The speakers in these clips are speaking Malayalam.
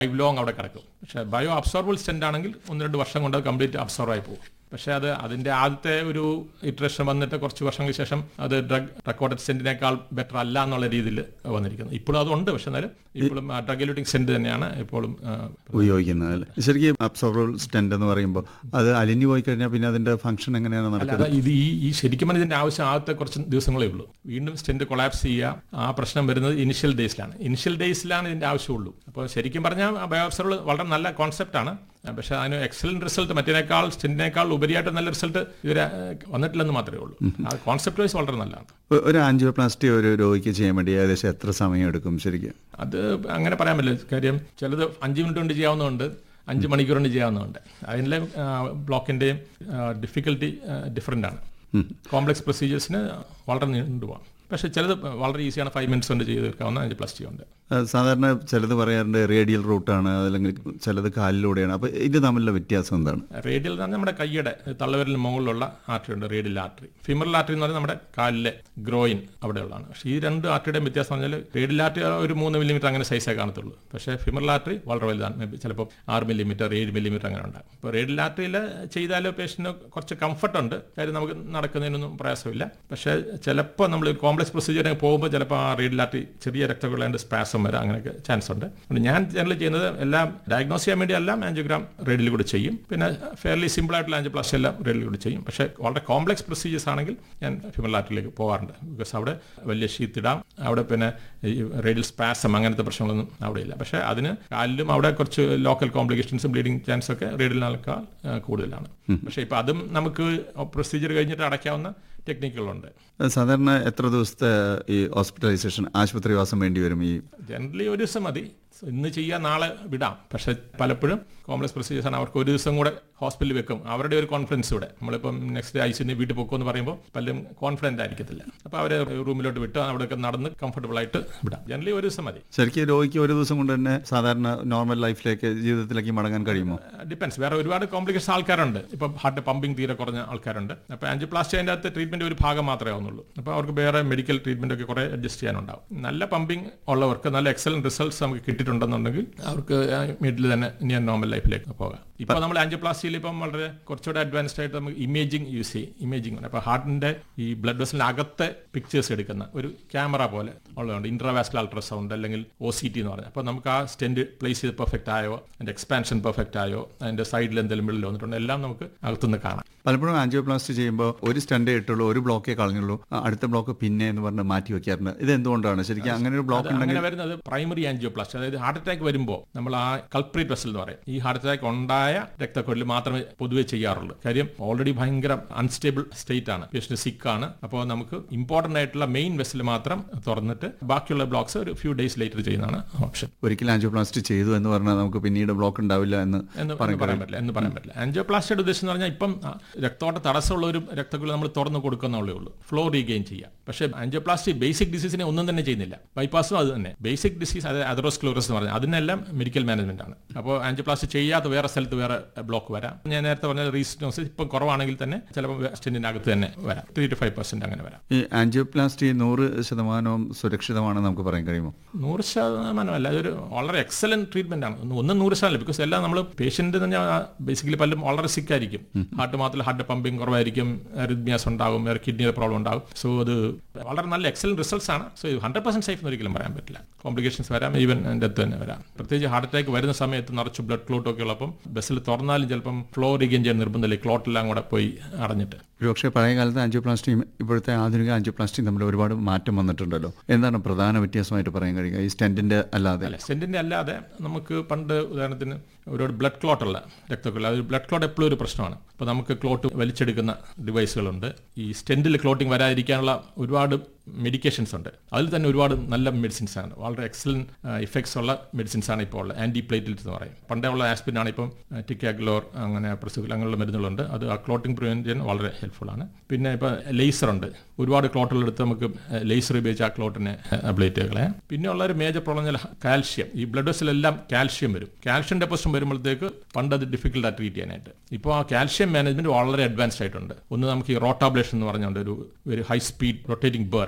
ലൈഫ് ലോങ് അവിടെ കിടക്കും പക്ഷേ ബയോ അബ്സോർബിൾ സ്റ്റെന്റ് ആണെങ്കിൽ ഒന്ന് രണ്ട് വർഷം കൊണ്ട് അത് കംപ്ലീറ്റ് അബ്സോർവ് ആയി പോകും പക്ഷേ അത് അതിന്റെ ആദ്യത്തെ ഒരു ഇറ്ററേഷൻ വന്നിട്ട് കുറച്ച് വർഷങ്ങൾക്ക് ശേഷം അത് ഡ്രഗ് റെക്കോർഡഡ് സെന്റിനേക്കാൾ ബെറ്റർ അല്ല എന്നുള്ള രീതിയിൽ വന്നിരിക്കുന്നത് ഇപ്പോഴും അതുണ്ട് പക്ഷെ എന്നാലും ഇപ്പോഴും ഡ്രഗ് എലൂട്ടിംഗ് സെന്റ് തന്നെയാണ് ഇപ്പോഴും ആ, ഉപയോഗിക്കുന്നത് അല്ലേ ശരിക്കും അബ്സോർബർ സ്റ്റെന്റ് എന്ന് പറയുമ്പോൾ അത് അലിഞ്ഞു പോയി കഴിഞ്ഞാൽ പിന്നെ അതിന്റെ ഫംഗ്ഷൻ എങ്ങനെയാണ് അല്ല നടക്കുന്നത് അത് ഇത് ഈ ഈ ശരിക്കും പറഞ്ഞാൽ ഇതിന്റെ ആവശ്യം ആദ്യത്തെ കുറച്ച് ദിവസങ്ങളേ ഉള്ളൂ വീണ്ടും സ്റ്റെന്റ് കൊളാപ്സ് ചെയ്യുക ആ പ്രശ്നം വരുന്നത് ഇനിഷ്യൽ ഡേയ്സിലാണ് ഇനിഷ്യൽ ഡേയ്സിലാണ് ഇതിന്റെ ആവശ്യമുള്ളൂ അപ്പോൾ ശരിക്കും പറഞ്ഞാൽ ബയോപ്സറുകൾ വളരെ നല്ല കോൺസെപ്റ്റാണ് പക്ഷേ അതിന് എക്സലന്റ് റിസൾട്ട് മറ്റേനേക്കാൾ സ്റ്റെന്റിനേക്കാൾ ഉപരിയായിട്ട് നല്ല റിസൾട്ട് ഇതുവരെ ഏഹ്, വന്നിട്ടില്ലെന്ന് മാത്രമേ ഉള്ളൂ ആ കോൺസെപ്റ്റ് വൈസ് വളരെ നല്ലതാണ് ഒ- ഒരു ആൻജിയോപ്ലാസ്റ്റി ഒരു രോഗിക്ക് ചെയ്യാൻ വേണ്ടി ഏകദേശം എത്ര സമയം എടുക്കും ശരിക്കും അത് അങ്ങനെ പറയാൻ പറ്റില്ല കാര്യം ചിലത് അഞ്ച് മിനിറ്റ് കൊണ്ട് ചെയ്യാവുന്നതുണ്ട് അഞ്ച് മണിക്കൂർ കൊണ്ട് ചെയ്യാവുന്നതുണ്ട് അതിലെ ബ്ലോക്കിൻ്റെയും ഡിഫിക്കൽട്ടി ഡിഫറെൻ്റ് ആണ് കോംപ്ലക്സ് പ്രൊസീജിയേഴ്സിന് വളരെ നീണ്ടുപോകാം പക്ഷേ ചിലത് വളരെ ഈസിയാണ് ഫൈവ് മിനിറ്റ്സ് കൊണ്ട് ചെയ്ത് തീർക്കാവുന്ന അഞ്ച് പ്ലസ് ടി ഉണ്ട് ആ, സാധാരണ ചിലത് പറയാറുണ്ട് റേഡിയൽ റൂട്ടാണ് അല്ലെങ്കിൽ ചിലത് കാലിലൂടെയാണ് അപ്പോൾ ഇത് തമ്മിലുള്ള വ്യത്യാസം എന്താണ് റേഡിയൽ എന്ന് പറഞ്ഞാൽ നമ്മുടെ കൈയുടെ തള്ളവിരലിന് മുകളിലുള്ള ആർട്ടറി ഉണ്ട് റേഡിയൽ ആർട്ടറി ഫിമറൽ ആർട്ടറി എന്ന് പറഞ്ഞാൽ നമ്മുടെ കാലിലെ ഗ്രോയിൻ അവിടെയുള്ളതാണ് പക്ഷേ ഈ രണ്ട് ആർട്ടറിയുടെയും വ്യത്യാസം എന്ന് പറഞ്ഞാൽ റേഡിയൽ ആർട്ടറി ഒരു മൂന്ന് മില്ലിമീറ്റർ അങ്ങനെ സൈസേ കാണത്തുള്ളൂ പക്ഷേ ഫിമറൽ ആർട്ടറി വളരെ വലുതാണ് Maybe ചിലപ്പോൾ ആറ് മില്ലിമീറ്റർ ഏഴ് മില്ലിമീറ്റർ അങ്ങനെ ഉണ്ടാകും അപ്പോൾ റേഡിയൽ ആർട്ടറിയിൽ ചെയ്താൽ പേഷ്യന് കുറച്ച് കംഫർട്ട് ഉണ്ട് കാര്യം നമുക്ക് നടക്കുന്നതിനൊന്നും പ്രയാസമില്ല പക്ഷേ ചിലപ്പോൾ നമ്മൾ കോംപ്ലക്സ് പ്രൊസീജിയർ പോകുമ്പോൾ ചിലപ്പോൾ ആ റേഡിയൽ ആർട്ടറി ചെറിയ രക്തക്കുള്ളതിൻ്റെ സ്പാസം വരാം അങ്ങനെയൊക്കെ ചാൻസ് ഉണ്ട് അതുകൊണ്ട് ഞാൻ ജനറൽ ചെയ്യുന്നത് എല്ലാം ഡയഗ്നോസ് ചെയ്യാൻ വേണ്ടി എല്ലാം ആൻജിയോഗ്രാം റേഡിയൽ കൂടെ ചെയ്യും പിന്നെ ഫെയർലി സിമ്പിൾ ആയിട്ടുള്ള ആൻജിയോപ്ലാസ്റ്റി എല്ലാം റേഡിയൽ കൂടെ ചെയ്യും പക്ഷേ വളരെ കോംപ്ലക്സ് പ്രൊസീജിയേഴ്സ് ആണെങ്കിൽ ഞാൻ ഫിമൽ ആർട്ടിലേക്ക് പോകാറുണ്ട് ബിക്കോസ് അവിടെ വലിയ ഷീത്ത് ഇടാം അവിടെ പിന്നെ ഈ റേഡിയൽ സ്പാസം അങ്ങനത്തെ പ്രശ്നങ്ങളൊന്നും അവിടെ ഇല്ല പക്ഷേ അതിന് കാലിലും അവിടെ കുറച്ച് ലോക്കൽ കോംപ്ലിക്കേഷൻസും ബ്ലീഡിങ് ചാൻസ് ഒക്കെ റേഡിയലിനേക്കാൾ ആ, കൂടുതലാണ് പക്ഷേ ഇപ്പം അതും നമുക്ക് പ്രൊസീജിയർ കഴിഞ്ഞിട്ട് അടയ്ക്കാവുന്ന ടെക്നിക്കുകളുണ്ട് അത് സാധാരണ എത്ര ദിവസത്തെ ഈ ഹോസ്പിറ്റലൈസേഷൻ ആശുപത്രിവാസം വേണ്ടി വരും ഈ ജനറലി ഒരു ദിവസം മതി ഇന്ന് ചെയ്യാൻ നാളെ വിടാം പക്ഷെ പലപ്പോഴും കോംപ്ലക്സ് പ്രൊസീജിയേഴ്സ് ആണ് അവർക്ക് ഒരു ദിവസം കൂടെ ഹോസ്പിറ്റലിൽ വെക്കും അവരുടെ ഒരു കോൺഫിഡൻസ് ഇവിടെ നമ്മളിപ്പം നെക്സ്റ്റ് ഡേ ഐസിന് വീട്ടിൽ പൊക്കുമെന്ന് പറയുമ്പോൾ പലരും കോൺഫിഡൻ്റ് ആയിരിക്കത്തില്ല അപ്പോൾ അവരെ റൂമിലോട്ട് വിട്ട് അവിടെയൊക്കെ നടന്ന് കംഫർട്ടബിൾ ആയിട്ട് വിടാം ജനറലി ഒരു ദിവസം മതി ശരിക്കും രോഗിക്ക് ഒരു ദിവസം കൊണ്ട് തന്നെ സാധാരണ നോർമൽ ലൈഫിലേക്ക് ജീവിതത്തിലേക്ക് മടങ്ങാൻ കഴിയുമോ ഡിപ്പെൻസ് വേറെ ഒരുപാട് കോംപ്ലിക്കേഷൻ ആൾക്കാരുണ്ട് ഇപ്പം ഹാർട്ട് പമ്പിംഗ് തീരെ കുറഞ്ഞ ആൾക്കാരുണ്ട് അപ്പോൾ ആൻജിപ്ലാസ്റ്റി അതിൻ്റെ അകത്ത് ട്രീറ്റ്മെന്റ് ഒരു ഭാഗം മാത്രമേ ആവുന്നുള്ളൂ അപ്പോൾ അവർക്ക് വേറെ മെഡിക്കൽ ട്രീറ്റ്മെന്റ് ഒക്കെ കുറേ അഡ്ജസ്റ്റ് ചെയ്യാനുണ്ടാവും നല്ല പമ്പിംഗ് ഉള്ളവർക്ക് നല്ല എക്സലന്റ് റിസൾട്ട്സ് നമുക്ക് കിട്ടിയിട്ടുണ്ടെന്നുണ്ടെങ്കിൽ അവർക്ക് വീട്ടിൽ തന്നെ ഇനി നോർമൽ ലൈഫിലേക്ക് പോകാം ഇപ്പോൾ നമ്മൾ ആൻജിയോപ്ലാസ്റ്റിയിൽ ഇപ്പം വളരെ കുറച്ചുകൂടെ അഡ്വാൻസ്ഡ് ആയിട്ട് നമുക്ക് ഇമേജിംഗ് യൂസ് ചെയ്യും ഇമേജിംഗ് ആണ് അപ്പോൾ ഹാർട്ടിന്റെ ഈ ബ്ലഡ് വെസലിന്റെ അകത്തെ പിക്ചേഴ്സ് എടുക്കുന്ന ഒരു ക്യാമറ പോലെ ഉള്ളതുണ്ട് ഇൻട്രാവാസ്കുലർ അൾട്രാസൗണ്ട് അല്ലെങ്കിൽ ഒ സി ടി എന്ന് പറഞ്ഞാൽ അപ്പോൾ നമുക്ക് ആ സ്റ്റെൻഡ് പ്ലേസ് ചെയ്ത് പെർഫെക്റ്റ് ആയോ അതിന്റെ എക്സ്പാൻഷൻ പെർഫെക്റ്റ് ആയോ അതിന്റെ സൈഡിൽ എന്തെങ്കിലും വിള്ളൽ വന്നിട്ടുണ്ടോ എല്ലാം നമുക്ക് അകത്തുനിന്ന് കാണാം പലപ്പോഴും ആൻജിയോപ്ലാസ്റ്റി ചെയ്യുമ്പോൾ ഒരു സ്റ്റണ്ടേ ഇട്ടുള്ളൂ ഒരു ബ്ലോക്കേ കളഞ്ഞുള്ളൂ ആ, അടുത്ത ബ്ലോക്ക് പിന്നെ എന്ന് പറഞ്ഞ് മാറ്റി വെക്കാറുണ്ട് ഇത് എന്തുകൊണ്ടാണ് ശരിക്കും അങ്ങനെ ഒരു ബ്ലോക്ക് അത് ഉണ്ടെങ്കിൽ അങ്ങനെ വരുന്നത് പ്രൈമറി ആൻജിയോപ്ലാസ്റ്റി അതായത് ഹാർട്ട് അറ്റാക്ക് വരുമ്പോൾ നമ്മൾ ആ കൾപ്രീറ്റ് വെസൽ എന്ന് പറയും ഈ ഹാർട്ട് അറ്റാക്ക് ഉണ്ടായ രക്തക്കൊഴലിൽ മാത്രമേ പൊതുവെ ചെയ്യാറുള്ളൂ കാര്യം ഓൾറെഡി ഭയങ്കര അൺസ്റ്റേബിൾ സ്റ്റേറ്റ് ആണ് പേഷ്യന്റ് സിക്ക് ആണ് അപ്പോൾ നമുക്ക് ഇമ്പോർട്ടന്റ് ആയിട്ടുള്ള മെയിൻ വെസൽ മാത്രം തുറന്നിട്ട് ബാക്കിയുള്ള ബ്ലോക്സ് ഒരു ഫ്യൂ ഡേയ്സ് ലേറ്റർ ചെയ്യുന്നതാണ് ഓപ്ഷൻ ഒരിക്കലും ആൻജിയോപ്ലാസ്റ്റി ചെയ്തു എന്ന് പറഞ്ഞാൽ നമുക്ക് പിന്നീട് ബ്ലോക്ക് ഉണ്ടാവില്ല എന്ന് എന്ന് എന്ന് പറയാൻ പറ്റില്ല എന്ന് പറയാൻ പറ്റില്ല ആൻജിയോപ്ലാസ്റ്റിയുടെ ഉദ്ദേശം എന്ന് പറഞ്ഞാൽ ഇപ്പം ആ, രക്തോട്ട തടസ്സമുള്ള ഒരു രക്തക്കുഴൽ നമ്മൾ തുറന്ന് കൊടുക്കുന്നുള്ളേ ഉള്ളൂ ഫ്ലോ റീഗെയിൻ ചെയ്യാം പക്ഷേ ആൻജിയോപ്ലാസ്റ്റി ബേസിക് ഡിസീസിനെ ഒന്നും തന്നെ ചെയ്യുന്നില്ല ബൈപ്പാസും അത് തന്നെ ബേസിക് ഡിസീസ് അതായത് അതറോസ്ക്ലോറസ് എന്ന് പറഞ്ഞാൽ അതിനെല്ലാം മെഡിക്കൽ മാനേജ്മെന്റ് ആണ് അപ്പോൾ ആൻജിയോപ്ലാസ്റ്റി ചെയ്യാത്ത വേറെ സ്ഥലത്ത് വേറെ ബ്ലോക്ക് വരാം ഞാൻ നേരത്തെ പറഞ്ഞ റീസിനോസ് ഇപ്പം കുറവാണെങ്കിൽ തന്നെ ചിലപ്പോൾ സ്റ്റെന്റിന്റെ അകത്ത് തന്നെ വരാം ത്രീ ടു ഫൈവ് പെർസെന്റ് അങ്ങനെ വരാം ഈ ആൻജിയോപ്ലാസ്റ്റി നൂറ് ശതമാനവും സുരക്ഷിതമാണെന്ന് നമുക്ക് പറയാൻ കഴിയുമോ നൂറ് ശതമാനമല്ല അതൊരു വളരെ എക്സലന്റ് ട്രീറ്റ്മെന്റ് ആണ് ഒന്ന് ഒന്നും നൂറ് ശതമാനം ബിക്കോസ് എല്ലാം നമ്മൾ പേഷ്യന്റ് തന്നെ ബേസിക്കലി പലരും വളരെ സിക്ക് ആയിരിക്കും ഹാർട്ട് മാത്രമല്ല ഹാർട്ട് പമ്പിങ് കുറവായിരിക്കും റിദ്മിയാസ് ഉണ്ടാകും വേറെ കിഡ്നിയുടെ പ്രോബ്ലം ഉണ്ടാകും സോ അത് വളരെ നല്ല എക്സലന്റ് റിസൾട്ട്സ് ആണ് സോ ഹൺഡ്രഡ് പെർസെന്റ് സേഫ് എന്ന് ഒരിക്കലും പറയാൻ പറ്റില്ല കോംപ്ലിക്കേഷൻസ് വരാം ഈവൻ ഡെത്ത് തന്നെ വരാം പ്രത്യേകിച്ച് ഹാർട്ട് അറ്റാക്ക് വരുന്ന സമയത്ത് നിറച്ച് ബ്ലഡ് ക്ലോട്ട് ഒക്കെ ഉള്ളപ്പം ബസ്സിൽ തുറന്നാലും ചിലപ്പം ഫ്ലോ റീഗെയിൻ ചെയ്യാൻ നിർബന്ധമില്ല ക്ലോട്ട് എല്ലാം കൂടെ പോയി അടഞ്ഞിട്ട് ഒരുപക്ഷെ പഴയ കാലത്ത് ആൻജിയോപ്ലാസ്റ്റിയും ഇപ്പോഴത്തെ ആധുനിക ആൻജിയോപ്ലാസ്റ്റിയും തമ്മിൽ ഒരുപാട് മാറ്റം വന്നിട്ടുണ്ടല്ലോ എന്താണ് പ്രധാന വ്യത്യാസമായിട്ട് പറയാൻ കഴിയുക ഈ സ്റ്റെന്റിന്റെ അല്ലാതെ അല്ല സെന്റിന്റെ അല്ലാതെ നമുക്ക് പണ്ട് ഉദാഹരണത്തിന് ഒരുപാട് ബ്ലഡ് ക്ലോട്ട് ഉള്ള രക്തക്കുള്ള അത് ബ്ലഡ് ക്ലോട്ട് എപ്പോഴും ഒരു പ്രശ്നമാണ് അപ്പോൾ നമുക്ക് ക്ലോട്ട് വലിച്ചെടുക്കുന്ന ഡിവൈസുകളുണ്ട് ഈ സ്റ്റെന്റിൽ ക്ലോട്ടിംഗ് വരാതിരിക്കാനുള്ള ഒരുപാട് മെഡിക്കേഷൻസ് ഉണ്ട് അതിൽ തന്നെ ഒരുപാട് നല്ല മെഡിസിൻസ് ആണ് വളരെ എക്സലന്റ് ഇഫക്ട്സ് ഉള്ള മെഡിസിൻസ് ആണ് ഇപ്പോൾ ഉള്ളത് ആന്റി പ്ലേറ്റ്ലെറ്റ് എന്ന് പറയും പണ്ടേ ഉള്ള ആസ്പിൻ ആണ് ഇപ്പം ടിക്കാഗ്ലോർ അങ്ങനെ പ്രസുഗിൽ അങ്ങനെയുള്ള മരുന്നുകളുണ്ട് അത് ആ ക്ലോട്ടിംഗ് പ്രിവെന്റ് ചെയ്യാൻ വളരെ ഹെൽപ്ഫുൾ ആണ് പിന്നെ ഇപ്പോൾ ലേസർ ഉണ്ട് ഒരുപാട് ക്ലോട്ടുകളെടുത്ത് നമുക്ക് ലേസർ ഉപയോഗിച്ച് ആ ക്ലോട്ടിനെ അബ്ലേറ്റ് ചെയ്ത് കളയാം പിന്നെ ഉള്ള ഒരു മേജർ പ്രോബ്ലം കാൽഷ്യം ഈ ബ്ലഡ് വെസിലെല്ലാം കാൽഷ്യം വരും കാൽഷ്യം ഡെപ്പോസിഷൻ വരുമ്പോഴത്തേക്ക് പണ്ട് അത് ഡിഫിക്കൽട്ട് ആയിട്ട് ട്രീറ്റ് ചെയ്യാനായിട്ട് ഇപ്പോൾ ആ കാൽഷ്യം മാനേജ്മെന്റ് വളരെ അഡ്വാൻസ്ഡ് ആയിട്ടുണ്ട് ഒന്ന് നമുക്ക് ഈ റോട്ടാബ്ലേഷൻ എന്ന് പറഞ്ഞുകൊണ്ട് ഒരു ഒരു high speed rotating burr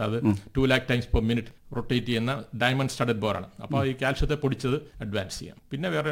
bore അത് two lakh times per minute rotate ചെയ്യുന്ന ഡയമണ്ട് സ്റ്റഡഡ് ബോറാണ് അപ്പോൾ ഈ കാൽഷ്യത്തെ പൊടിച്ചത് അഡ്വാൻസ് ചെയ്യാം പിന്നെ വേറെ